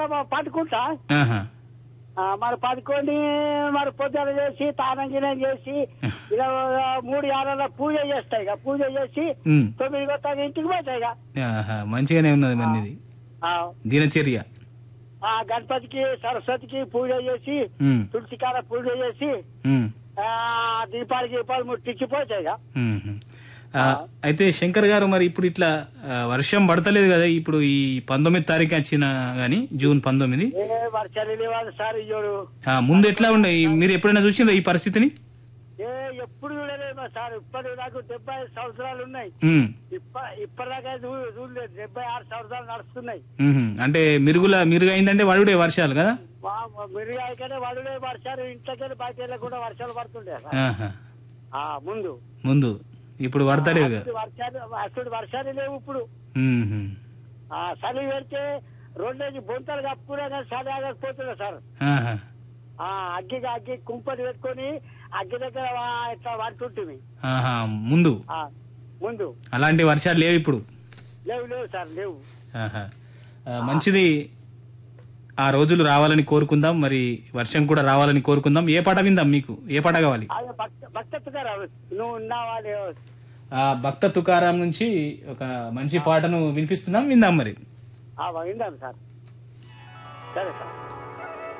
పట్టుకుంటా ఆహా. ఆ, మరి పట్టుకొని మరి పొద్దున చేసి తానం గినం చేసి ఇలా మూడు యారాల పూజ చేస్తాయి ఇక పూజ చేసి ఉమ్. తొమ్మిది కొత్త ఇంటికి పోతాయి ఇక ఆహా. మంచిగానే ఉన్నది మరి ఇది ఆ, దినచర్య ఆ గణపతికి సరస్వతికి పూజ చేసి ఉమ్. తులసి కాడ పూజ చేసి ఉమ్. ఆ దీపాలు దీపాలు ముట్టించిపోతాయి ఇక ఉమ్. ఆ, అయితే శంకర్ గారు మరి ఇప్పుడు ఇట్లా ఆ, వర్షం పడతలేదు కదా ఇప్పుడు ఈ పంతొమ్మిది తారీఖు వచ్చిన గాని జూన్ పంతొమ్మిది ఏ వర్షాలు లేవాలి సార్ ఇయ్యోడు ఆ, ముందు ఎట్లా ఉండే ఈ- మీరు ఎప్పుడైనా చూసిండ్రా ఈ పరిస్థితిని ఏ ఎప్పుడు చూడలేదు సార్ ఇప్పటి నాకు డెబ్బై ఐదు సంవత్సరాలు ఉన్నాయి ఉమ్. ఇప్ప ఇప్పటిదాకా చూ- చూడలేదు డెబ్బై ఆరు సంవత్సరాలు నడుస్తున్నాయి ఉహుం. అంటే మిరుగుల మిరుగు అయిందంటే వడుడే వర్షాలు కదా మా మిరిగాయకనే వడులే వర్షాలు ఇంట్లోకి బయట వెళ్ళకుండా వర్షాలు పడుతుండే సార్ ఆహా. ఆ ముందు ముందు ఇప్పుడు పడతలేదు కదా అసలు వర్షాలు అసలు వర్షాలు లేవు ఇప్పుడు ఉహుం. ఆ చలి పెడితే రెండేసి బొంతలు కప్పుకునే కానీ చలి ఆగకపోతుండే సార్ ఆహా. ఆ అగ్గికి అగ్గి కుంపటి పెట్టుకొని అగ్గి దగ్గర వా- ఇట్లా వంటుంటివి ఆహా. ముందు ఆ ముందు అలాంటి వర్షాలు లేవు ఇప్పుడు లేవు లేవు సార్ లేవు ఆహా. ఆ, మంచిది ఆ రోజులు రావాలని కోరుకుందాం మరి వర్షం కూడా రావాలని కోరుకుందాం ఏ పాట విందాం మీకు ఏ పాట కావాలి అదే భక్త భక్తత్తుగా రావు నువ్వు ఉన్నావా లేవు ఆ భక్త తుకారాం నుంచి ఒక మంచి పాటను వినిపిస్తున్నాం విందాం మరి ఆ విందాం సార్ సరే సార్